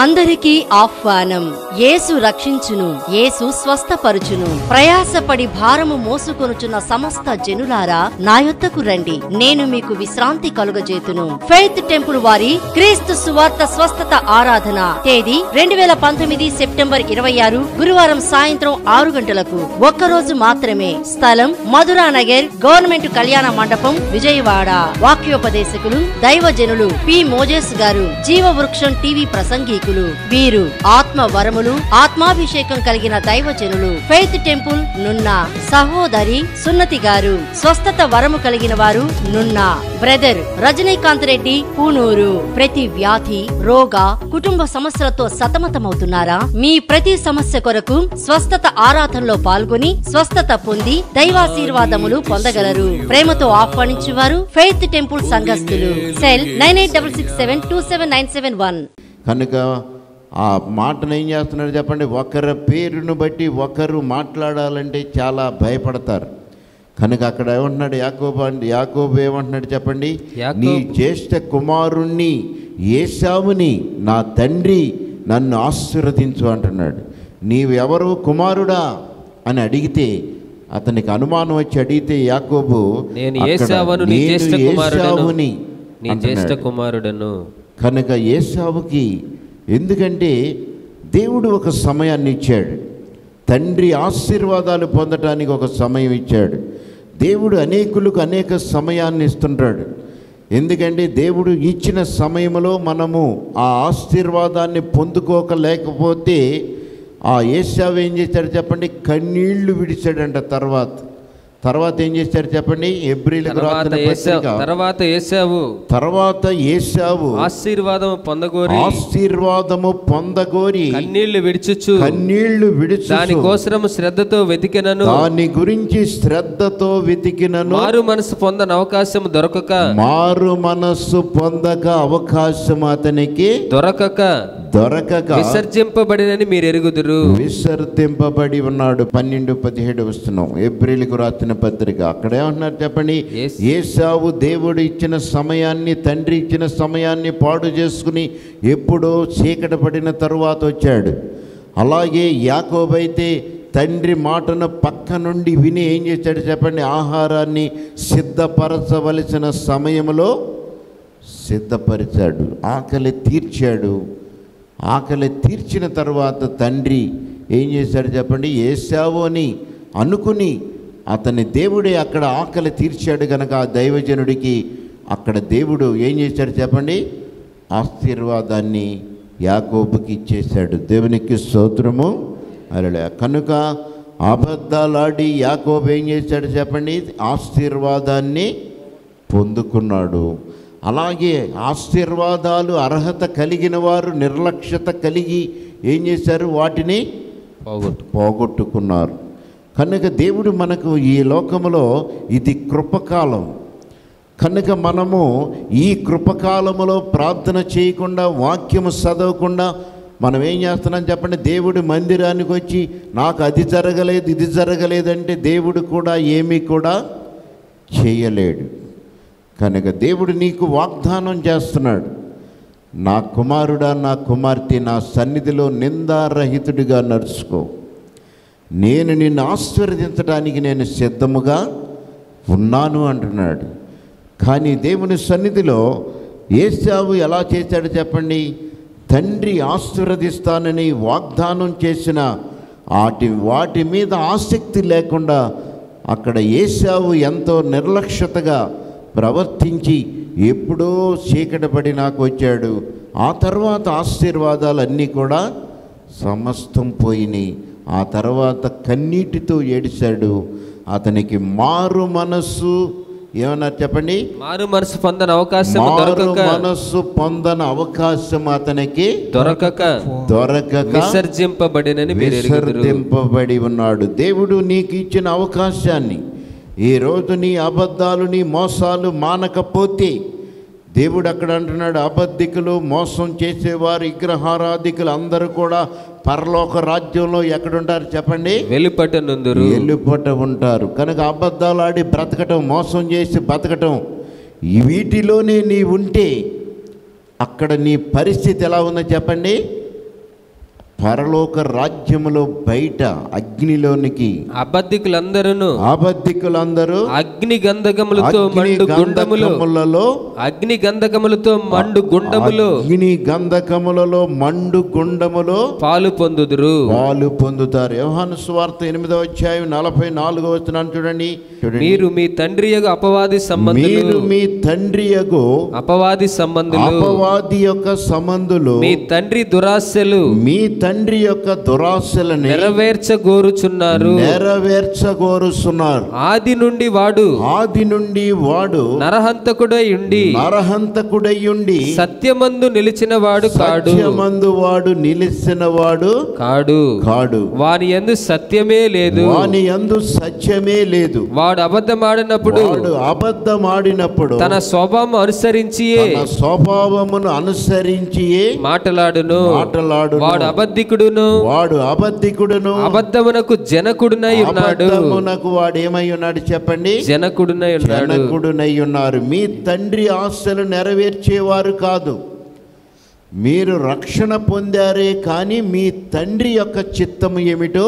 అందరికీ ఆహ్వానం యేసు రక్షించును యేసు స్వస్థపరుచును ప్రయాసపడి భారము మోసుకొనుచున్న సమస్త జనులారా నా యొద్దకు రండి నేను మీకు విశ్రాంతి కలుగజేతును ఫెయిత్ టెంపుల్ వారి క్రీస్తు సువార్త స్వస్థత ఆరాధన తేదీ రెండు వేల పంతొమ్మిది సెప్టెంబర్ ఇరవై ఆరు గురువారం సాయంత్రం ఆరు గంటలకు ఒక్కరోజు మాత్రమే స్థలం మధురా నగర్ గవర్నమెంట్ కళ్యాణ మండపం విజయవాడ వాక్యోపదేశకులు దైవజనులు పి మోజేస్ గారు జీవ వృక్షం టీవీ ప్రసంగీకులు వీరు ఆత్మ వరములు ఆత్మాభిషేకం కలిగిన దైవజనులు ఫెయిత్ టెంపుల్ నున్నా సహోదరి సున్నతి గారు స్వస్థత వరము కలిగిన వారు నున్నా బ్రదర్ రజనీకాంత్ రెడ్డి పూనూరు ప్రతి వ్యాధి రోగ కుటుంబ సమస్యలతో సతమతమవుతున్నారా మీ ప్రతి సమస్య కొరకు స్వస్థత ఆరాధనలో పాల్గొని స్వస్థత పొంది దైవాశీర్వాదములు పొందగలరు ప్రేమతో ఆహ్వానించువారు ఫెయిత్ టెంపుల్ సంఘస్థులు cell nine eight double six seven two seven nine seven one కనుక ఆ మాటను ఏం చేస్తున్నారు చెప్పండి ఒకరి పేరును బట్టి ఒకరు మాట్లాడాలంటే చాలా భయపడతారు కనుక అక్కడ ఏమంటున్నాడు యాకోబు అంటే యాకోబు ఏమంటున్నాడు చెప్పండి యాకోబు- నీ జ్యేష్ఠ కుమారుణ్ణి ఏసావుని నా తండ్రి నన్ను ఆశీర్వదించు అంటున్నాడు నీవెవరు కుమారుడా అని అడిగితే అతనికి అనుమానం వచ్చి అడిగితే యాకోబు నేను అక్కడ, ఏసావను నీ "నేను జ్యేష్ఠ కుమారుడను ఏశావుని" నీ జ్యేష్ఠ అంటున్నాడు. కుమారుడను కనుక ఏసావుకి ఎందుకంటే దేవుడు ఒక సమయాన్ని ఇచ్చాడు తండ్రి ఆశీర్వాదాలు పొందటానికి ఒక సమయం ఇచ్చాడు దేవుడు అనేకులకు అనేక సమయాన్ని ఇస్తుంటాడు ఎందుకంటే దేవుడు ఇచ్చిన సమయంలో మనము ఆ ఆశీర్వాదాన్ని పొందుకోకలేకపోతే ఆ ఏసావు ఏం చేశాడు చెప్పండి కన్నీళ్లు విడిచాడంట తర్వాత తర్వాత ఏం చేశాడు చెప్పండి ఎబ్రిలకు తర్వాత రాసిన ఏసావు పత్రిక తర్వాత ఏసావు తర్వాత ఏసావు ఆశీర్వాదం పొందగోరి ఆశీర్వాదము పొందగోరి కన్నీళ్లు విడిచుచు కన్నీళ్లు విడుచు దాని కోసరము శ్రద్ధతో వెతికినను దాని గురించి శ్రద్ధతో వెతికినను మారు మనసు పొందని అవకాశం దొరకక మారు మనస్సు పొందక అవకాశం అతనికి దొరకక దొరకక విసర్జింపబడినని మీరు ఎరుగుదురు విసర్జింపబడి ఉన్నాడు పన్నెండు పదిహేడు వస్తున్నాం ఏప్రిల్కు రాసిన పత్రిక అక్కడేమంటున్నారు చెప్పండి ఏస్- ఏసావు దేవుడు ఇచ్చిన సమయాన్ని తండ్రి ఇచ్చిన సమయాన్ని పాడు చేసుకుని ఎప్పుడో చీకటి పడిన తరువాత వచ్చాడు అలాగే యాకోబైతే తండ్రి మాటను పక్క నుండి విని ఏం చేశాడు చెప్పండి ఆహారాన్ని సిద్ధపరచవలసిన సమయంలో సిద్ధపరిచాడు ఆకలి తీర్చాడు ఆకలి తీర్చిన తర్వాత తండ్రి ఏం చేశాడు చెప్పండి ఏసావు అని అనుకుని అతని దేవుడే అక్కడ ఆకలి తీర్చాడు కనుక ఆ దైవజనుడికి అక్కడ దేవుడు ఏం చేశాడు చెప్పండి ఆశీర్వాదాన్ని యాకోబుకి ఇచ్చేశాడు దేవునికి స్తోత్రము అలా కనుక అబద్ధాలాడి యాకోబు ఏం చేశాడు చెప్పండి ఆశీర్వాదాన్ని పొందుకున్నాడు అలాగే ఆశీర్వాదాలు అర్హత కలిగిన వారు నిర్లక్ష్యత కలిగి ఏం చేశారు వాటిని పోగొట్టు పోగొట్టుకున్నారు కనుక దేవుడు మనకు ఈ లోకములో ఇది కృపకాలం కనుక మనము ఈ కృపకాలములో ప్రార్థన చేయకుండా వాక్యము చదవకుండా మనం ఏం చేస్తున్నాం చెప్పండి దేవుడి మందిరానికి వచ్చి నాకు అది జరగలేదు ఇది జరగలేదంటే దేవుడు కూడా ఏమీ కూడా చేయలేడు కనుక దేవుడు నీకు వాగ్దానం చేస్తున్నాడు నా కుమారుడా నా కుమార్తె నా సన్నిధిలో నిందారహితుడిగా నడుచుకో నేను నిన్ను ఆశీర్వదించడానికి నేను సిద్ధముగా ఉన్నాను అంటున్నాడు కానీ దేవుని సన్నిధిలో ఏసావు ఎలా చేశాడు చెప్పండి తండ్రి ఆశీర్వదిస్తానని వాగ్దానం చేసిన వాటి వాటి మీద ఆసక్తి లేకుండా అక్కడ ఏసావు ఎంతో నిర్లక్ష్యతగా ప్రవర్తించి ఎప్పుడో చీకటి పడి నాకు వచ్చాడు ఆ తర్వాత ఆశీర్వాదాలు అన్నీ కూడా సమస్తం పోయినాయి ఆ తర్వాత కన్నీటితో ఏడిశాడు అతనికి మారు మనస్సు ఏమన్నారు చెప్పండి మారు మనసు పొందని అవకాశం మారు దొరకక మనస్సు పొందని అవకాశం అతనికి దొరకక దొరకక విసర్జింపబడినని మీరు ఎరుగుదురు విసర్జింపబడి ఉన్నాడు దేవుడు నీకు ఇచ్చిన అవకాశాన్ని ఈ రోజు నీ అబద్ధాలు నీ మోసాలు మానకపోతే దేవుడు అక్కడ అంటున్నాడు అబద్ధికులు మోసం చేసేవారు విగ్రహారాధికులు అందరూ కూడా పరలోక రాజ్యంలో ఎక్కడుంటారు చెప్పండి వెలుపట నుందురు ఎల్లుపట ఉంటారు కనుక అబద్ధాలు ఆడి బ్రతకటం మోసం చేసి బ్రతకటం ఈ వీటిలోనే నీ ఉంటే అక్కడ నీ పరిస్థితి ఎలా ఉందో చెప్పండి పరలోక రాజ్యములో బయట అగ్నిలోనికి అబద్ధికులందరూ అబద్ధికులందరూ అగ్ని గంధకములతో అగ్ని మండు గుండములు గంధకములలో అగ్ని గంధకములతో మండు గుండములు అగ్ని గంధకములలో మండు గుండములో పాలు పొందుదురు పాలు పొందుతారు యోహాను స్వార్థ ఎనిమిదవ అధ్యాయం నలభై నాలుగో వస్తున్నాను చూడండి చూడండి మీరు మీ తండ్రి యొక్క అపవాది మీరు సంబంధులు మీ తండ్రి యగు అపవాది సంబంధులు అపవాది యొక్క సంబంధులు మీ తండ్రి దురాశలు మీ తండ్రి యొక్క దురాశలని నెరవేర్చగోరుచున్నారు నెరవేర్చగోరుస్తున్నారు ఆది నుండి వాడు ఆది నుండి వాడు నరహంతకుడై ఉండి నరహంతకుడయ్యుండి సత్యమందు నిలిచిన వాడు కాడు సత్యమందు వాడు నిలిచిన వాడు కాడు కాడు వాని యందు సత్యమే లేదు వాని యందు సత్యమే లేదు వాడు అబద్ధమాడినప్పుడు వాడు అబద్ధమాడినప్పుడు తన స్వభావం అనుసరించియే తన స్వభావమును అనుసరించియే మాటలాడును మాటలాడును. వాడు అబద్ధికుడును వాడు అబద్ధికుడును అబద్ధమునకు జనకుడునై ఉన్నాడు అబద్ధమునకు వాడు ఏమై ఉన్నాడు చెప్పండి జనకుడునై ఉన్నాడు జనకుడునై ఉన్నారు మీ తండ్రి ఆశలు నెరవేర్చేవారు కాదు మీరు రక్షణ పొందారే కానీ మీ తండ్రి యొక్క చిత్తము ఏమిటో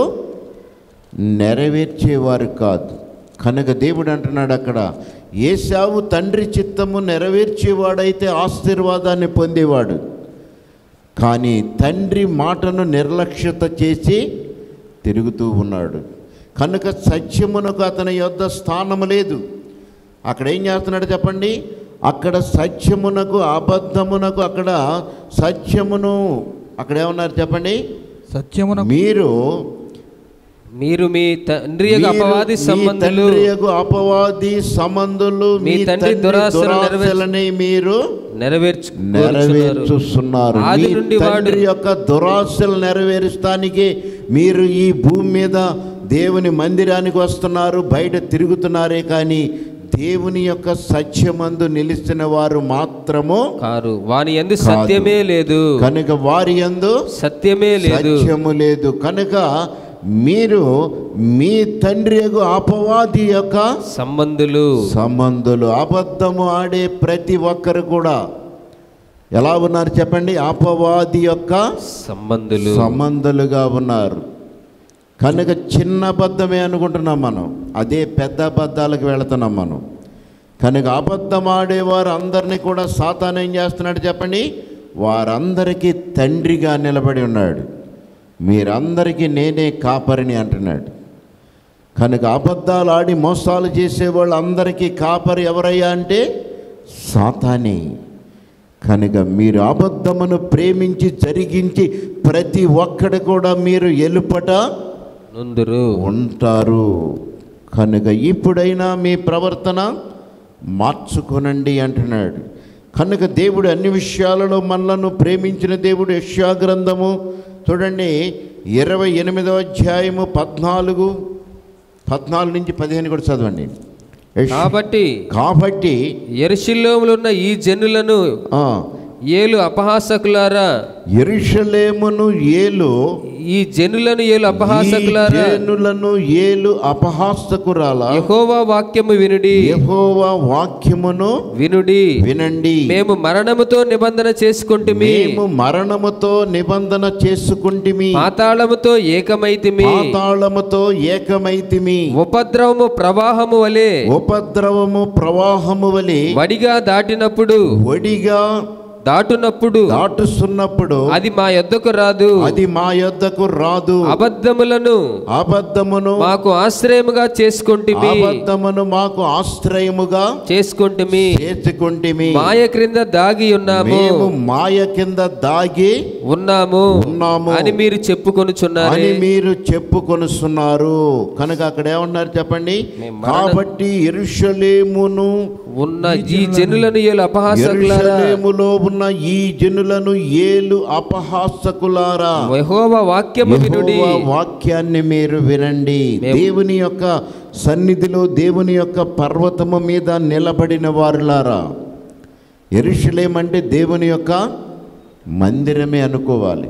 నెరవేర్చేవారు కాదు కనుక దేవుడు అంటున్నాడు అక్కడ ఏసావు తండ్రి చిత్తము నెరవేర్చేవాడైతే ఆశీర్వాదాన్ని పొందేవాడు కానీ తండ్రి మాటను నిర్లక్ష్యత చేసి తిరుగుతూ ఉన్నాడు కనుక సత్యమునకు అతని యొద్ద స్థానము లేదు అక్కడ ఏం చేస్తున్నాడు చెప్పండి అక్కడ సత్యమునకు అబద్ధమునకు అక్కడ సత్యమును అక్కడ ఏమన్నారు చెప్పండి సత్యమున మీరు మీరు మీ తండ్రి యొక్క మీరు అపవాది మీ సంబంధులు తండ్రి యొక్క అపవాది సంబంధులు మీ మీ తండ్రి తండ్రి దురాశలు దురాశలని మీరు నెరవేర్చు నెరవేర్చుస్తున్నారు ఆది మీ నుండి వాడు తండ్రి యొక్క దురాశలు నెరవేరుస్తానికి మీరు ఈ భూమి మీద దేవుని మందిరానికి వస్తున్నారు బయట తిరుగుతున్నారే కానీ దేవుని యొక్క సత్యమందు నిలిచిన వారు మాత్రము కారు వాని ఎందు కాదు. సత్యమే లేదు కనుక వారి యందు సత్యమే లేదు సత్యము లేదు కనుక మీరు మీ తండ్రి యొక్క అపవాది యొక్క సంబంధులు సంబంధులు అబద్ధము ఆడే ప్రతి ఒక్కరు కూడా ఎలా ఉన్నారు చెప్పండి అపవాది యొక్క సంబంధులు సంబంధులుగా ఉన్నారు కనుక చిన్న అబద్ధమే అనుకుంటున్నాం మనం అదే పెద్ద అబద్ధాలకు వెళుతున్నాం మనం కనుక అబద్ధం ఆడేవారు అందరినీ కూడా సాతాను ఏం చేస్తున్నాడు చెప్పండి వారందరికీ తండ్రిగా నిలబడి ఉన్నాడు మీరందరికీ నేనే కాపరిని అంటున్నాడు కనుక అబద్ధాలు ఆడి మోసాలు చేసే వాళ్ళందరికీ కాపరి ఎవరయ్యా అంటే సాతానే కనుక మీరు అబద్ధమును ప్రేమించి జరిగించి ప్రతి ఒక్కడు కూడా మీరు ఎలుపట నుందురు ఉంటారు కనుక ఇప్పుడైనా మీ ప్రవర్తన మార్చుకొనండి అంటున్నాడు కనుక దేవుడు అన్ని విషయాలలో మనలను ప్రేమించిన దేవుడు యెషయా గ్రంథము చూడండి ఇరవై ఎనిమిదవ అధ్యాయము పద్నాలుగు పద్నాలుగు నుంచి పదిహేను కూడా చదవండి యెష్- కాబట్టి కాబట్టి ఎరుషిల్లోములున్న ఈ జనులను ఆ, ఏలు అపహాసకులారా యెరూషలేమును ఏలు ఈ జనులను ఏలు ఈ అపహాసకులారా జనులను ఏలు అపహాసకురాల యెహోవా వాక్యము వినుడి యెహోవా వాక్యమును వినుడి వినండి మేము మరణముతో నిబంధన చేసుకుంటుమి మేము మరణముతో నిబంధన చేసుకుంటిమి పాతాళముతో ఏకమైతిమి పాతాళముతో ఏకమైతిమి ఉపద్రవము ప్రవాహము వలె ఉపద్రవము ప్రవాహము వలె వడిగా దాటినప్పుడు ఒడిగా దాటునప్పుడు దాటుస్తున్నప్పుడు అది మా యొద్దకు రాదు అది మా యొద్దకు రాదు అబద్ధములను అబద్ధమును మాకు ఆశ్రయముగా చేసుకుంటిమి అబద్ధమును మాకు ఆశ్రయముగా చేసుకుంటిమి చేసుకుంటిమి మాయ క్రింద దాగి ఉన్నాము మేము మాయ కింద దాగి ఉన్నాము ఉన్నాము అని మీరు చెప్పుకొనుచున్నారు అని మీరు చెప్పుకొనుస్తున్నారు కనుక అక్కడ ఏమన్నారు చెప్పండి మేము మరణ- కాబట్టి ఎరుషలేమును ఉన్న ఈ జనులను ఏలు అపహాసకులారా ఎరుషలేములో ఉన్న ఈ జనులను ఏలు అపహాసకులారా యెహోవా వాక్యము వినుడి యెహోవా వాక్యాన్ని మీరు వినండి మేము- దేవుని యొక్క సన్నిధిలో దేవుని యొక్క పర్వతము మీద నిలబడిన వారులారా ఎరుషలేం అంటే దేవుని యొక్క మందిరమే అనుకోవాలి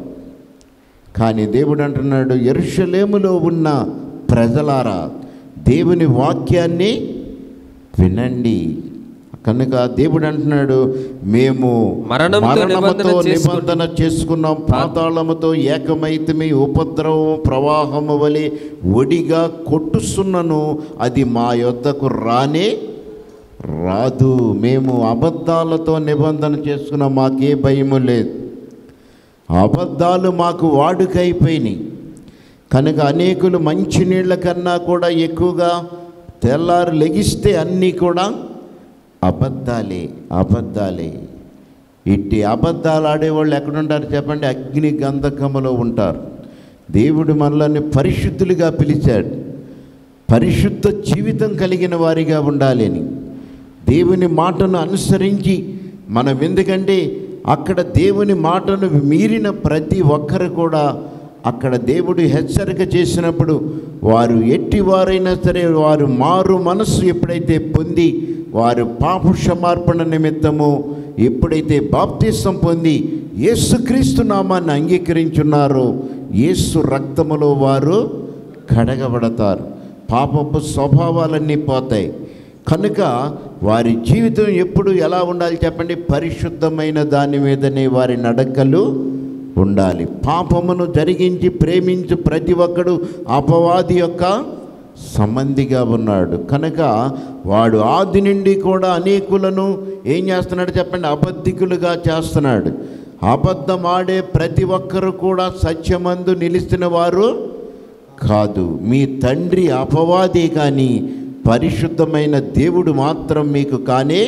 కానీ దేవుడు అంటున్నాడు ఎరుషలేములో ఉన్న ప్రజలారా దేవుని వాక్యాన్ని వినండి కనుక దేవుడు అంటున్నాడు మేము మరణంతో మరణముతో నిబంధన చేసుకు- నిబంధన చేసుకున్నాం పాతాళముతో ఏకమైతమే ఉపద్రవం ప్రవాహము వలె ఒడిగా కొట్టుసున్నను అది మా యొద్దకు రానే రాదు మేము అబద్ధాలతో నిబంధన చేసుకున్నాం మాకే భయము లేదు అబద్ధాలు మాకు వాడుకైపోయినాయి కనుక అనేకులు మంచినీళ్ళ కన్నా కూడా ఎక్కువగా తెల్లారు లెగిస్తే అన్నీ కూడా అబద్ధాలే అబద్ధాలే ఇట్టి అబద్ధాలు ఆడేవాళ్ళు ఎక్కడుంటారు చెప్పండి అగ్ని గంధకములో ఉంటారు దేవుడు మనల్ని పరిశుద్ధులుగా పిలిచాడు పరిశుద్ధ జీవితం కలిగిన వారిగా ఉండాలి అని దేవుని మాటను అనుసరించి మనం ఎందుకంటే అక్కడ దేవుని మాటను మీరిన ప్రతి ఒక్కరు కూడా అక్కడ దేవుడు హెచ్చరిక చేసినప్పుడు వారు ఎట్టివారైనా సరే వారు మారు మనస్సు ఎప్పుడైతే పొంది వారు పాప క్షమార్పణ నిమిత్తము ఎప్పుడైతే బాప్తిసం పొంది యేసుక్రీస్తు నామాన్ని అంగీకరించున్నారో యేసు రక్తములో వారు కడగబడతారు పాపపు స్వభావాలన్నీ పోతాయి కనుక వారి జీవితం ఎప్పుడు ఎలా ఉండాలి చెప్పండి పరిశుద్ధమైన దాని మీదనే వారి నడకలు ఉండాలి పాపమును జరిగించి ప్రేమించు ప్రతి ఒక్కడు అపవాది యొక్క సంబంధిగా ఉన్నాడు కనుక వాడు ఆది నుండి కూడా అనేకులను ఏం చేస్తున్నాడు చెప్పండి అబద్ధికులుగా చేస్తున్నాడు అబద్ధం ఆడే ప్రతి ఒక్కరు కూడా సత్యమందు నిలిచిన వారు కాదు మీ తండ్రి అపవాదే కానీ పరిశుద్ధమైన దేవుడు మాత్రం మీకు కానే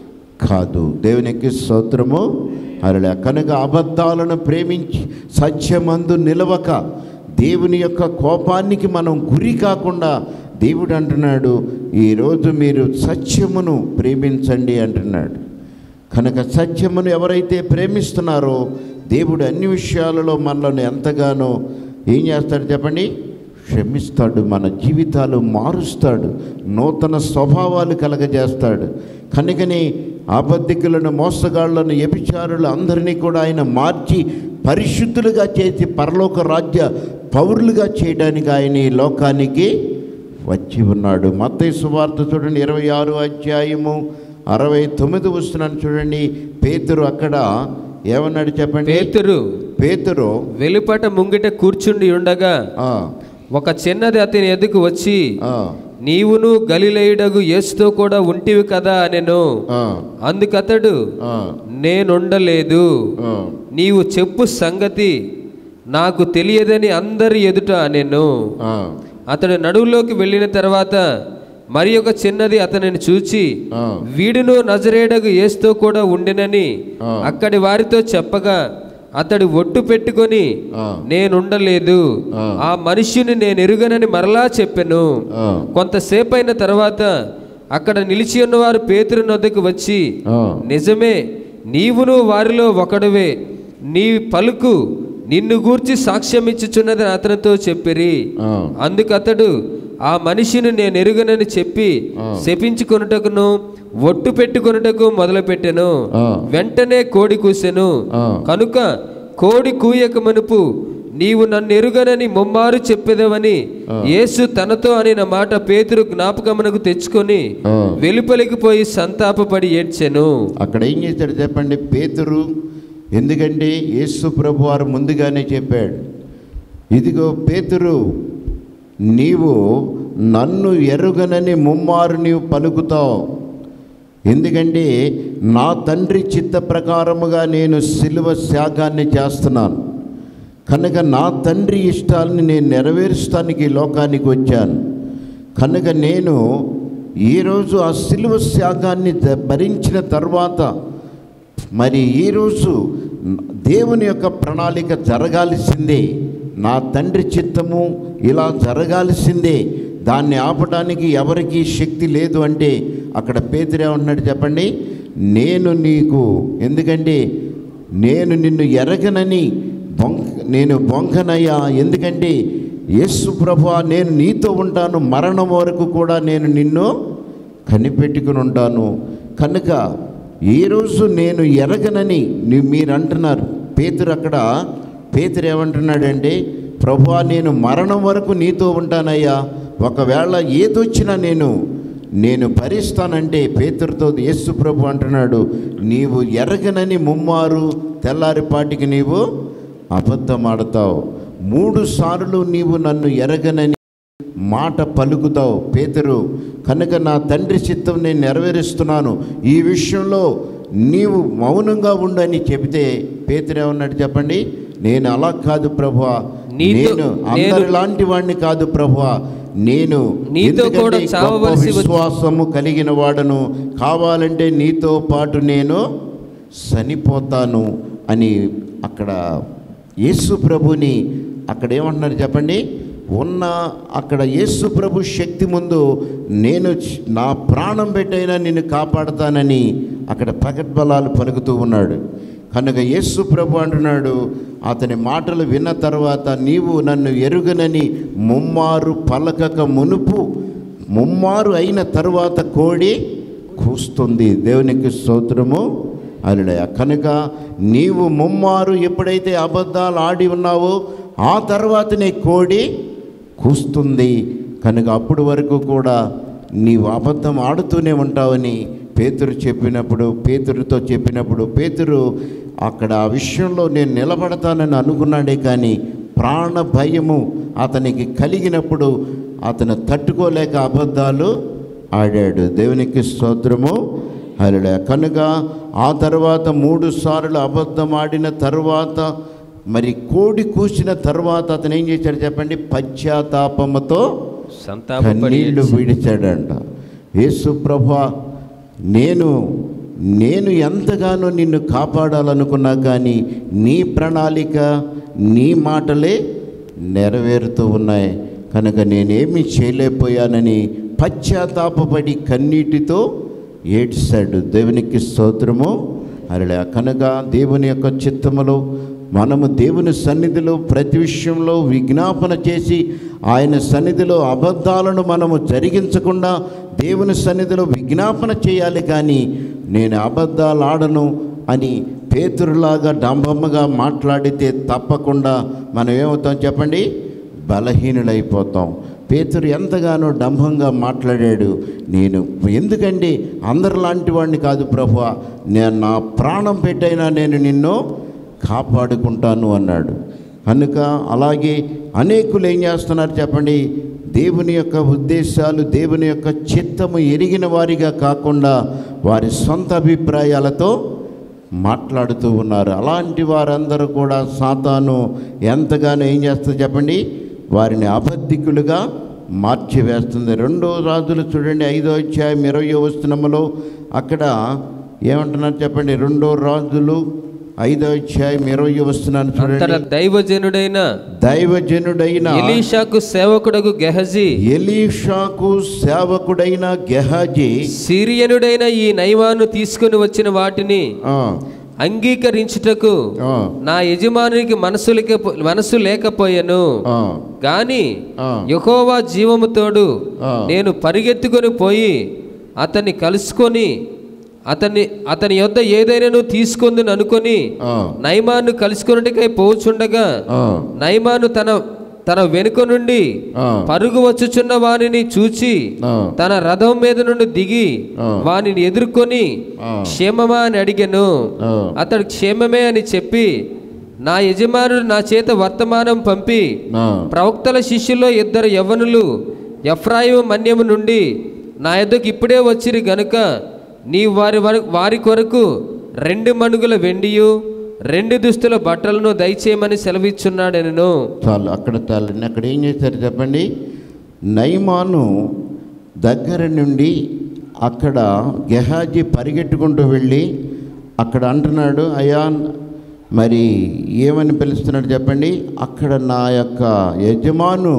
కాదు దేవునికి స్తోత్రము అరలే కనుక అబద్ధాలను ప్రేమించి సత్యమందు నిలవక దేవుని యొక్క కోపానికి మనం గురి కాకుండా దేవుడు అంటున్నాడు ఈరోజు మీరు సత్యమును ప్రేమించండి అంటున్నాడు కనుక సత్యమును ఎవరైతే ప్రేమిస్తున్నారో దేవుడు అన్ని విషయాలలో మనల్ని ఎంతగానో ఏం చేస్తాడు చెప్పండి క్షమిస్తాడు మన జీవితాలు మారుస్తాడు నూతన స్వభావాలు కలగజేస్తాడు కనుకని అబద్ధికులను మోసగాళ్లను వ్యభిచారులు అందరినీ కూడా ఆయన మార్చి పరిశుద్ధులుగా చేసి పరలోక రాజ్య పౌరులుగా చేయడానికి ఆయన ఈ లోకానికి వచ్చి ఉన్నాడు మత్తయి సువార్త చూడండి ఇరవై ఆరు అధ్యాయము అరవై తొమ్మిది వస్తున్నాను చూడండి పేతురు అక్కడ ఏమన్నాడు చెప్పండి పేతురు పేతురు వెలుపట ముంగిట కూర్చుండి ఉండగా ఆ, ఒక చిన్నది అతని ఎదుకు వచ్చి ఆ, నీవును గలిలయుడగు యేసుతో కూడా ఉంటివి కదా అనెను ఆ, అందుకతడు ఆ, నేనుండలేదు ఆ, నీవు చెప్పు సంగతి నాకు తెలియదని అందరి ఎదుట అనెను ఆ, అతడు నడువులోకి వెళ్ళిన తర్వాత మరి ఒక చిన్నది అతనిని చూచి ఆ. వీడును నజరేడగు యేసుతో కూడా ఉండినని ఆ. అక్కడి వారితో చెప్పగా అతడు ఒట్టు పెట్టుకొని ఆ. నేనుండలేదు ఆ. ఆ మనుష్యుని నేను ఎరుగనని మరలా చెప్పెను ఆ. కొంతసేపు అయిన తర్వాత అక్కడ నిలిచి ఉన్నవారు పేతురు నొద్దకు వచ్చి ఆ. నిజమే నీవును వారిలో ఒకడువే నీ పలుకు నిన్ను గూర్చి సాక్ష్యం ఇచ్చుచున్నదని అతనితో చెప్పిరి ఆ. అందుకు అతడు ఆ మనిషిని నేను ఎరుగనని చెప్పి శపించుకొనుటకును ఒట్టు పెట్టుకొనుటకు మొదలుపెట్టెను ఆ. వెంటనే కోడి కూసెను ఆ. కనుక కోడి కూయక మనుపు నీవు నన్ను ఎరుగనని ముమ్మారు చెప్పేదవని యేసు తనతో అనిన మాట పేతురు జ్ఞాపకమునకు తెచ్చుకొని ఆ. వెలుపలికి పోయి సంతాపపడి ఏడ్చెను అక్కడ ఏం చేశాడు చెప్పండి పేతురు ఎందుకంటే యేసు ప్రభు వారు ముందుగానే చెప్పాడు ఇదిగో పేతురు నీవు నన్ను ఎరుగనని ముమ్మారు నీవు పలుకుతావు ఎందుకంటే నా తండ్రి చిత్త ప్రకారముగా నేను సిలువ త్యాగాన్ని చేస్తున్నాను కనుక నా తండ్రి ఇష్టాలని నేను నెరవేర్చడానికి ఈ లోకానికి వచ్చాను కనుక నేను ఈరోజు ఆ సిలువ త్యాగాన్ని ద- భరించిన తర్వాత మరి ఈరోజు దేవుని యొక్క ప్రణాళిక జరగాల్సిందే నా తండ్రి చిత్తము ఇలా జరగాల్సిందే దాన్ని ఆపడానికి ఎవరికీ శక్తి లేదు అంటే అక్కడ పేతురే ఉన్నాడు చెప్పండి నేను నీకు ఎందుకంటే నేను నిన్ను ఎరగనని బొంక నేను బొంకనయ్యా ఎందుకంటే యేసు ప్రభా నేను నీతో ఉంటాను మరణం వరకు కూడా నేను నిన్ను కనిపెట్టుకుని ఉంటాను కనుక ఈరోజు నేను ఎరగనని నీ- మీరు అంటున్నారు పేతురు అక్కడ పేతురు ఏమంటున్నాడంటే ప్రభా నేను మరణం వరకు నీతో ఉంటానయ్యా ఒకవేళ ఏదొచ్చినా నేను నేను భరిస్తానంటే పేతురుతో యేసు ప్రభు అంటున్నాడు నీవు ఎరగనని ముమ్మారు తెల్లారిపాటికి నీవు అబద్ధం ఆడతావు మూడు సార్లు నీవు నన్ను ఎరగనని మాట పలుకుతావు పేతురు కనుక నా తండ్రి చిత్తం నేను నెరవేరుస్తున్నాను ఈ విషయంలో నీవు మౌనంగా ఉండని చెబితే పేతురు ఏమన్నాడు చెప్పండి నేను అలా కాదు ప్రభువా నీతో- నేను నేను- అందరిలాంటి వాడిని కాదు ప్రభువా నేను నీతో ఎందుకంటే కూడా గొప్ప చావవలసి వచ్చి- విశ్వాసము కలిగిన వాడను కావాలంటే నీతో పాటు నేను చనిపోతాను అని అక్కడ యేసు ప్రభుని అక్కడ ఏమంటున్నారు చెప్పండి ఉన్న అక్కడ యేసు ప్రభు శక్తి ముందు నేను చ- నా ప్రాణం పెట్టైనా నిన్ను కాపాడతానని అక్కడ పగడ్బలాలు పలుకుతూ ఉన్నాడు కనుక యేసు ప్రభు అంటున్నాడు అతని మాటలు విన్న తర్వాత నీవు నన్ను ఎరుగనని ముమ్మారు పలకక మునుపు ముమ్మారు అయిన తరువాత కోడి కూస్తుంది దేవునికి స్తోత్రము అల్లుడయ కనుక నీవు ముమ్మారు ఎప్పుడైతే అబద్ధాలు ఆడి ఉన్నావో ఆ తర్వాతనే కోడి కూస్తుంది కనుక అప్పుడు వరకు కూడా నీవు అబద్ధం ఆడుతూనే ఉంటావని పేతురు చెప్పినప్పుడు పేతురుతో చెప్పినప్పుడు పేతురు అక్కడ ఆ విషయంలో నేను నిలబడతానని అనుకున్నాడే కానీ ప్రాణ భయము అతనికి కలిగినప్పుడు అతను తట్టుకోలేక అబద్ధాలు ఆడాడు దేవునికి స్తోత్రము హరిలే కనుక ఆ తర్వాత మూడు సార్లు అబద్ధం ఆడిన తర్వాత మరి కోడి కూసిన తర్వాత అతను ఏం చేశాడు చెప్పండి పశ్చాత్తాపముతో సంతాపపడి కన్నీళ్లు విడిచాడంట యేసు ప్రభా నేను నేను ఎంతగానో నిన్ను కాపాడాలనుకున్నా కానీ నీ ప్రణాళిక నీ మాటలే నెరవేరుతూ ఉన్నాయి కనుక నేనేమీ చేయలేకపోయానని పశ్చాత్తాపపడి కన్నీటితో ఏడ్చాడు దేవునికి స్తోత్రము అరలే కనుక దేవుని యొక్క చిత్తములో మనము దేవుని సన్నిధిలో ప్రతి విషయంలో విజ్ఞాపన చేసి ఆయన సన్నిధిలో అబద్ధాలను మనము జరిగించకుండా దేవుని సన్నిధిలో విజ్ఞాపన చేయాలి కానీ నేను అబద్ధాలు ఆడను అని పేతురులాగా డంబమ్మగా మాట్లాడితే తప్పకుండా మనం ఏమవుతాం చెప్పండి బలహీనులైపోతాం పేతురు ఎంతగానో డంభంగా మాట్లాడాడు నేను ఎందుకండి అందరిలాంటి వాడిని కాదు ప్రభు నేను నా ప్రాణం పెట్టైనా నేను నిన్ను కాపాడుకుంటాను అన్నాడు కనుక అలాగే అనేకులు ఏం చేస్తున్నారు చెప్పండి దేవుని యొక్క ఉద్దేశాలు దేవుని యొక్క చిత్తము ఎరిగిన వారిగా కాకుండా వారి సొంత అభిప్రాయాలతో మాట్లాడుతూ ఉన్నారు అలాంటి వారందరూ కూడా సాతాను ఎంతగానో ఏం చేస్తుంది చెప్పండి వారిని అబద్ధికులుగా మార్చివేస్తుంది రెండో రాజులు చూడండి ఐదో అధ్యాయం ఇరవై వస్తున్నములో అక్కడ ఏమంటున్నారు చెప్పండి రెండో రాజులు ఐదో అధ్యాయం ఇరవై వస్తున్నాను అంతట చూడండి దైవజనుడైన దైవజనుడైన ఎలీషాకు సేవకుడకు గెహజీ ఎలీషాకు సేవకుడైన గెహాజీ సిరియనుడైన ఈ నైవాను తీసుకుని వచ్చిన వాటిని ఆ, అంగీకరించుటకు ఆ, నా యజమానునికి మనసు లేక మనసు లేకపోయాను ఆ, గాని ఆ. యెహోవా జీవముతోడు ఆ. నేను పరిగెత్తుకొని పోయి అతన్ని కలుసుకొని అతన్ని అతని యొద్ద ఏదైనాను తీసుకుంది అనుకొని ఆ, నైమాను కలుసుకొనుటకై పోచుండగా ఆ, నైమాను తన తన వెనుక నుండి ఆ. పరుగు వచ్చుచున్న వానిని చూచి ఆ. తన రథం మీద నుండి దిగి ఆ. వానిని ఎదుర్కొని ఆ. క్షేమమా అని అడిగాను ఆ. అతడు క్షేమమే అని చెప్పి నా యజమానుడు నా చేత వర్తమానం పంపి ఆ, ప్రవక్తల శిష్యుల్లో ఇద్దరు యవ్వనులు ఎఫ్రాయిము మన్యము నుండి నా యొద్దకు ఇప్పుడే వచ్చిరి గనుక నీ వారి వర- వారి కొరకు రెండు మణుగుల వెండియు రెండు దుస్తుల బట్టలను దయచేయమని సెలవిచ్చున్నాడెనను చాలు అక్కడ చాలు అక్కడ ఏం చేశారు చెప్పండి నైమాను దగ్గర నుండి అక్కడ గెహాజీ పరిగెట్టుకుంటూ వెళ్ళి అక్కడ అంటున్నాడు అయ్యా మరి ఏమని పిలుస్తున్నాడు చెప్పండి అక్కడ నా యొక్క యజమాను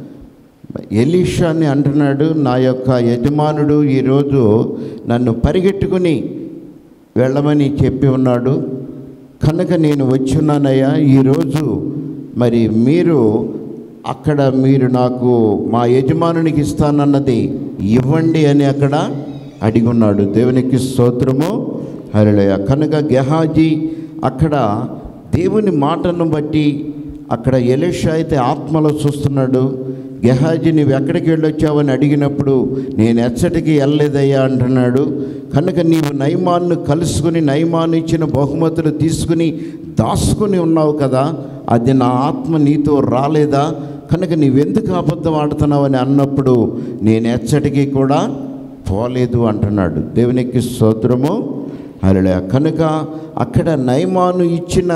ఎలీషాని అంటున్నాడు నా యొక్క యజమానుడు ఈరోజు నన్ను పరిగెట్టుకుని వెళ్ళమని చెప్పి ఉన్నాడు కనుక నేను వచ్చున్నానయ్యా ఈరోజు మరి మీరు అక్కడ మీరు నాకు మా యజమానునికి ఇస్తానన్నది ఇవ్వండి అని అక్కడ అడిగి ఉన్నాడు దేవునికి స్తోత్రము హరిలయ కనుక గెహాజీ అక్కడ దేవుని మాటను బట్టి అక్కడ ఎలీషా అయితే ఆత్మలో చూస్తున్నాడు గెహాజీ నువ్వు ఎక్కడికి వెళ్ళొచ్చావని అడిగినప్పుడు నేను ఎచ్చటికి వెళ్ళలేదయ్యా అంటున్నాడు కనుక నీవు నయమాన్ను కలుసుకుని నయమాను ఇచ్చిన బహుమతులు తీసుకుని దాచుకుని ఉన్నావు కదా అది నా ఆత్మ నీతో రాలేదా కనుక నీవెందుకు అబద్ధం ఆడుతున్నావని అన్నప్పుడు నేను ఎచ్చటికి కూడా పోలేదు అంటున్నాడు దేవునికి స్తోత్రము అలా కనుక అక్కడ నయమాను ఇచ్చిన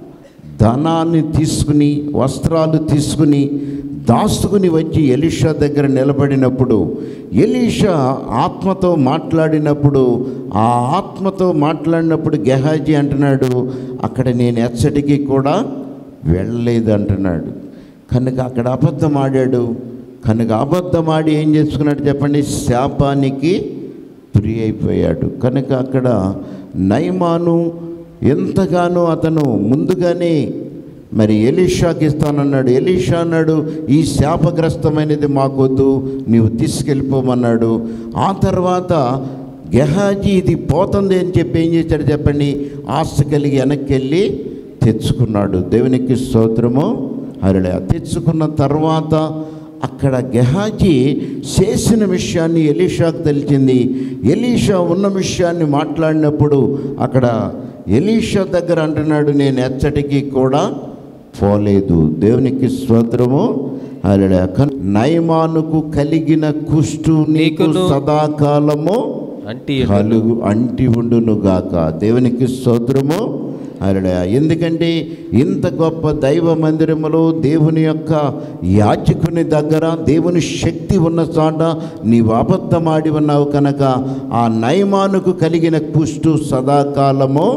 ధనాన్ని తీసుకుని వస్త్రాలు తీసుకుని దాచుకుని వచ్చి ఎలీషా దగ్గర నిలబడినప్పుడు ఎలీషా ఆత్మతో మాట్లాడినప్పుడు ఆ ఆత్మతో మాట్లాడినప్పుడు గెహాజీ అంటున్నాడు అక్కడ నేను ఎచ్చటికి కూడా వెళ్ళలేదు అంటున్నాడు కనుక అక్కడ అబద్ధం ఆడాడు కనుక అబద్ధం ఆడి ఏం చేసుకున్నాడు చెప్పండి శాపానికి ప్రి అయిపోయాడు కనుక అక్కడ నయమాను ఎంతగానో అతను ముందుగానే మరి ఎలీషాకి ఇస్తానన్నాడు ఎలీషా అన్నాడు ఈ శాపగ్రస్తమైనది మాకొద్దు నీవు తీసుకెళ్ళిపోమన్నాడు ఆ తర్వాత గెహాజీ ఇది పోతుంది అని చెప్పి ఏం చేశాడు చెప్పండి ఆశ కలిగి వెనక్కి వెళ్ళి తెచ్చుకున్నాడు దేవునికి స్తోత్రము అరడే తెచ్చుకున్న తర్వాత అక్కడ గెహాజీ చేసిన విషయాన్ని ఎలీషాకు తెలిసింది ఎలీషా ఉన్న విషయాన్ని మాట్లాడినప్పుడు అక్కడ ఎలీషా దగ్గర అంటున్నాడు నేను ఎచ్చటికి కూడా పోలేదు దేవునికి స్తోత్రము అరడే నయమానుకు కలిగిన కుష్టు నీకు నీకును సదాకాలము అంటి కలుగు అంటి ఉండును గాక దేవునికి స్తోత్రము అలడా ఎందుకంటే ఇంత గొప్ప దైవ మందిరములో దేవుని యొక్క యాచకుని దగ్గర దేవుని శక్తి ఉన్న చోట నీవు అబద్ధమాడి ఉన్నావు కనుక ఆ నయమానుకు కలిగిన కుష్టు సదాకాలము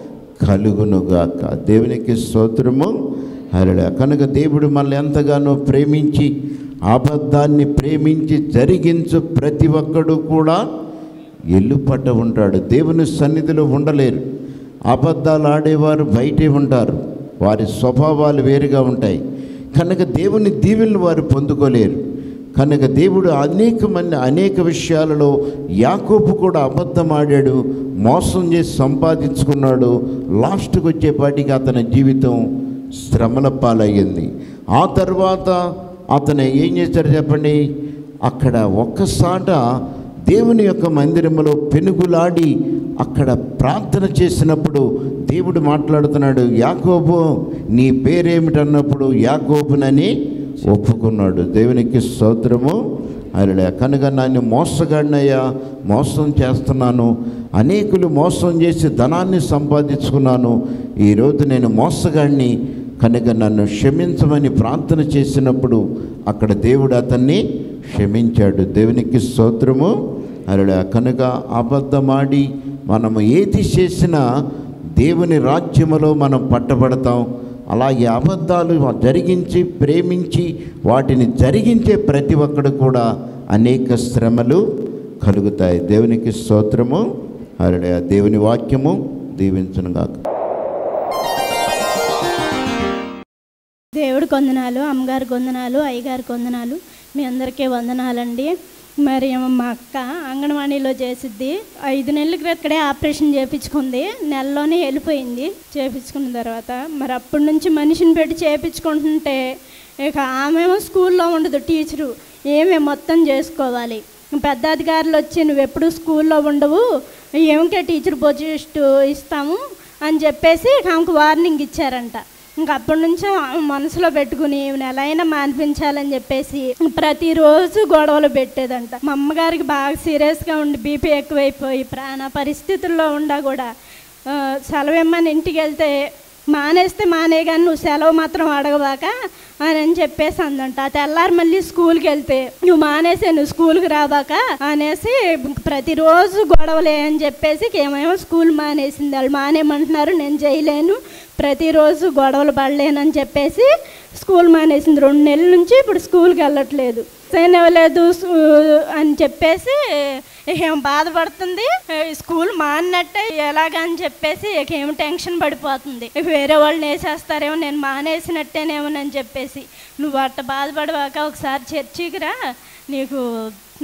కలుగునుగాక దేవునికి స్తోత్రము అరడా కనుక దేవుడు మనల్ని ఎంతగానో ప్రేమించి అబద్ధాన్ని ప్రేమించి జరిగించు ప్రతి ఒక్కడు కూడా ఎల్లుపట్ట ఉంటాడు దేవుని సన్నిధిలో ఉండలేరు అబద్ధాలు ఆడేవారు బయటే ఉంటారు వారి స్వభావాలు వేరుగా ఉంటాయి కనుక దేవుని దీవెనలు వారు పొందుకోలేరు కనుక దేవుడు అనేక మంది అనేక విషయాలలో యాకోబు కూడా అబద్ధం ఆడాడు మోసం చేసి సంపాదించుకున్నాడు లాస్ట్కి వచ్చేపాటికి అతని జీవితం శ్రమల పాలయ్యింది ఆ తర్వాత అతను ఏం చేశారు చెప్పండి అక్కడ ఒక్కసాట దేవుని యొక్క మందిరములో పెనుగులాడి అక్కడ ప్రార్థన చేసినప్పుడు దేవుడు మాట్లాడుతున్నాడు యాకోబు నీ పేరేమిటన్నప్పుడు యాకోబునని ఒప్పుకున్నాడు దేవునికి స్తోత్రము అలా కనుక నన్ను మోసగాడినయ్యా మోసం చేస్తున్నాను అనేకులు మోసం చేసి ధనాన్ని సంపాదించుకున్నాను ఈరోజు నేను మోసగాడిని కనుక నన్ను క్షమించమని ప్రార్థన చేసినప్పుడు అక్కడ దేవుడు అతన్ని క్షమించాడు దేవునికి స్తోత్రము అలా కనుక అబద్ధమాడి మనము ఏది చేసినా దేవుని రాజ్యములో మనం పట్టబడతాం అలాగే అబద్ధాలు జరిగించి ప్రేమించి వాటిని జరిగించే ప్రతి ఒక్కడు కూడా అనేక శ్రమలు కలుగుతాయి దేవునికి స్తోత్రము అరడే దేవుని వాక్యము దీవించునుగాక దేవుడికి వందనాలు అమ్మగారికి వందనాలు అయ్యగారికి వందనాలు మీ అందరికీ వందనాలండి మరి ఏమో మా అక్క అంగన్వాడీలో చేసిద్ది ఐదు నెలల క్రితడే ఆపరేషన్ చేయించుకుంది నెలలోనే వెళ్ళిపోయింది చేయించుకున్న తర్వాత మరి అప్పటి నుంచి మనిషిని పెట్టి చేయించుకుంటుంటే ఇక ఆమెమో స్కూల్లో ఉండదు టీచరు ఏమే మొత్తం చేసుకోవాలి పెద్ద అధికారులు వచ్చి నువ్వు ఎప్పుడు స్కూల్లో ఉండవు ఏమికే టీచర్ పోస్ట్ ఇస్తాము అని చెప్పేసి ఇక ఆమెకు వార్నింగ్ ఇచ్చారంట ఇంక అప్పటి నుంచి ఆమె మనసులో పెట్టుకుని ఈమెను ఎలా అయినా మాన్పించాలని చెప్పేసి ప్రతిరోజు గొడవలు పెట్టేదంట మా అమ్మగారికి బాగా సీరియస్గా ఉండి బీపీ ఎక్కువైపోయి ప్రాణ పరిస్థితుల్లో ఉండా కూడా ఆ, సెలవు ఇమ్మని ఇంటికి వెళ్తే మానేస్తే మానే కానీ నువ్వు సెలవు మాత్రం అడగబాక అని అని చెప్పేసి అందంట ఆ తెల్లారి మళ్ళీ స్కూల్కి వెళ్తే నువ్వు మానేసే నువ్వు స్కూల్కి రాబాక అనేసి ప్రతిరోజు గొడవలే అని చెప్పేసి ఏమేమో స్కూల్ మానేసింది వాళ్ళు మానేయమంటున్నారు నేను చేయలేను ప్రతిరోజు గొడవలు పడలేనని చెప్పేసి స్కూల్ మానేసింది రెండు నెలల నుంచి ఇప్పుడు స్కూల్కి వెళ్ళట్లేదు చేయనివ్వలేదు అని చెప్పేసి ఇక ఏం బాధపడుతుంది ఏ, స్కూల్ మానినట్టే ఎలాగని చెప్పేసి ఇక ఏం టెన్షన్ పడిపోతుంది ఇక వేరే వాళ్ళని వేసేస్తారేమో నేను మానేసినట్టేనేమోనని చెప్పేసి నువ్వు అట్ట బాధపడవాక ఒకసారి చర్చికి రా నీకు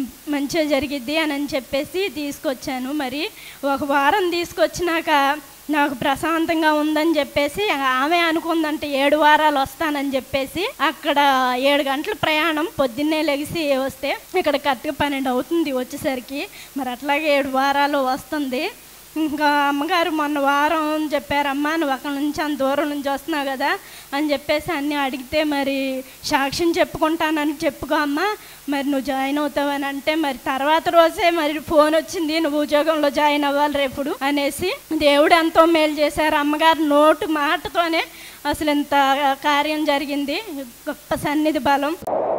మంచిగా జరిగిద్ది అని అని చెప్పేసి తీసుకొచ్చాను మరి ఒక వారం తీసుకొచ్చినాక నాకు ప్రశాంతంగా ఉందని చెప్పేసి ఆమె అనుకుందంటే ఏడు వారాలు వస్తానని చెప్పేసి అక్కడ ఏడు గంటల ప్రయాణం పొద్దున్నే లెగిసి వస్తే ఇక్కడ కరెక్ట్గా పన్నెండు అవుతుంది వచ్చేసరికి మరి అట్లాగే ఏడు వారాలు వస్తుంది ఇంకా అమ్మగారు మొన్న వారం చెప్పారమ్మా నువ్వు అక్కడ నుంచి అంత దూరం నుంచి వస్తున్నావు కదా అని చెప్పేసి అన్నీ అడిగితే మరి సాక్ష్యం చెప్పుకుంటానని చెప్పుకో అమ్మా మరి నువ్వు జాయిన్ అవుతావని అంటే మరి తర్వాత రోజే మరి ఫోన్ వచ్చింది నువ్వు ఉద్యోగంలో జాయిన్ అవ్వాలి రేపుడు అనేసి దేవుడు ఎంతో మేలు చేశారు అమ్మగారు నోటు మాటతోనే అసలు ఇంత కార్యం జరిగింది గొప్ప సన్నిధి బలం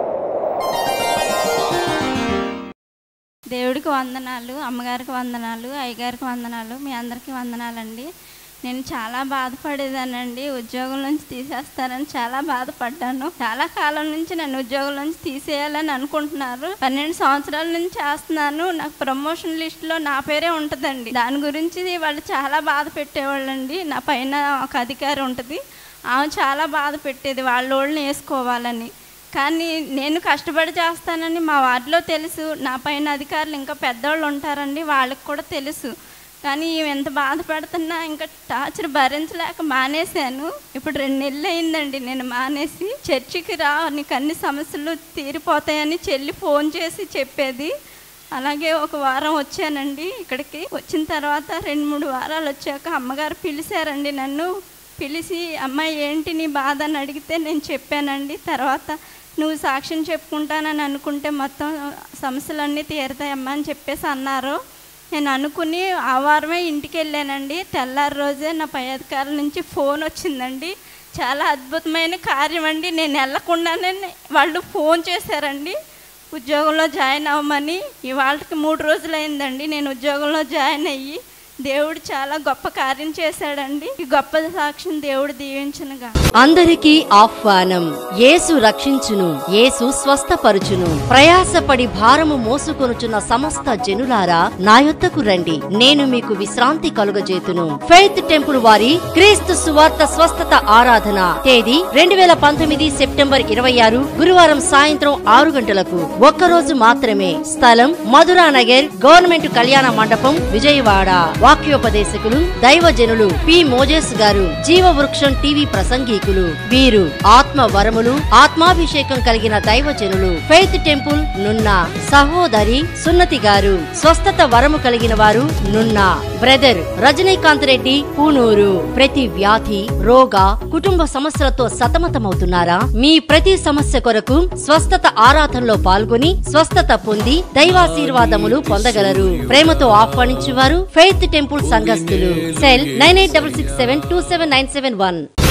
దేవుడికి వందనాలు అమ్మగారికి వందనాలు అయ్యగారికి వందనాలు మీ అందరికీ వందనాలండి నేను చాలా బాధపడేదానండి ఉద్యోగం నుంచి తీసేస్తారని చాలా బాధపడ్డాను చాలా కాలం నుంచి నన్ను ఉద్యోగం నుంచి తీసేయాలని అనుకుంటున్నారు పన్నెండు సంవత్సరాల నుంచి చేస్తున్నాను నాకు ప్రమోషన్ లిస్ట్లో నా పేరే ఉంటుందండి దాని గురించి వాళ్ళు చాలా బాధ పెట్టేవాళ్ళండి నా పైన ఒక అధికారి ఉంటుంది ఆమె చాలా బాధ పెట్టేది వాళ్ళ వాళ్ళని వేసుకోవాలని కానీ నేను కష్టపడి చేస్తానని మా వార్డులో తెలుసు నా పైన అధికారులు ఇంకా పెద్దవాళ్ళు ఉంటారండి వాళ్ళకి కూడా తెలుసు కానీ ఈమె ఎంత బాధపడుతున్నా ఇంకా టార్చర్ భరించలేక మానేశాను ఇప్పుడు రెండు నెలలు అయిందండి నేను మానేసి చర్చికి రా నీకు అన్ని సమస్యలు తీరిపోతాయని చెల్లి ఫోన్ చేసి చెప్పేది అలాగే ఒక వారం వచ్చానండి ఇక్కడికి వచ్చిన తర్వాత రెండు మూడు వారాలు వచ్చాక అమ్మగారు పిలిచారండి నన్ను పిలిచి అమ్మాయి ఏంటి నీ బాధ అని అడిగితే నేను చెప్పానండి తర్వాత నువ్వు సాక్ష్యం చెప్పుకుంటానని అనుకుంటే మొత్తం సమస్యలన్నీ తీరుతాయమ్మా అని చెప్పేసి అన్నారు నేను అనుకుని ఆ వారమే ఇంటికి వెళ్ళానండి తెల్లారి రోజే నా పై అధికారుల నుంచి ఫోన్ వచ్చిందండి చాలా అద్భుతమైన కార్యం అండి నేను వెళ్ళకుండానే వాళ్ళు ఫోన్ చేశారండి ఉద్యోగంలో జాయిన్ అవ్వమని ఇవాళకి మూడు రోజులు అయిందండి నేను ఉద్యోగంలో జాయిన్ అయ్యి దేవుడు చాలా గొప్ప కార్యం చేశాడండి ఈ గొప్ప సాక్ష్యం దేవుడు దీవించనుగా అందరికీ ఆహ్వానం యేసు రక్షించును యేసు స్వస్థపరుచును ప్రయాసపడి భారము మోసుకొనుచున్న సమస్త జనులారా నా యొద్దకు రండి నేను మీకు విశ్రాంతి కలుగజేతును ఫెయిత్ టెంపుల్ వారి క్రీస్తు సువార్త స్వస్థత ఆరాధన తేదీ రెండు వేల పంతొమ్మిది సెప్టెంబర్ ఇరవై ఆరు గురువారం సాయంత్రం ఆరు గంటలకు ఒక్కరోజు మాత్రమే స్థలం మధురా నగర్ గవర్నమెంట్ కళ్యాణ మండపం విజయవాడ వాక్యోపదేశకులు దైవజనులు పి మోజేస్ గారు జీవ వృక్షం టీవీ ప్రసంగీకులు వీరు ఆత్మ వరములు ఆత్మాభిషేకం కలిగిన దైవజనులు ఫెయిత్ టెంపుల్ నున్న సహోదరి సున్నతి గారు స్వస్థత వరము కలిగిన వారు నున్న బ్రదర్ రజనీకాంత్ రెడ్డి పూనూరు ప్రతి వ్యాధి రోగ కుటుంబ సమస్యలతో సతమతమవుతున్నారా మీ ప్రతి సమస్య కొరకు స్వస్థత ఆరాధనలో పాల్గొని స్వస్థత పొంది దైవాశీర్వాదములు పొందగలరు ప్రేమతో ఆహ్వానించువారు ఫెయిత్ టెంపుల్ సంఘస్థులు cell nine eight double six seven two seven nine seven one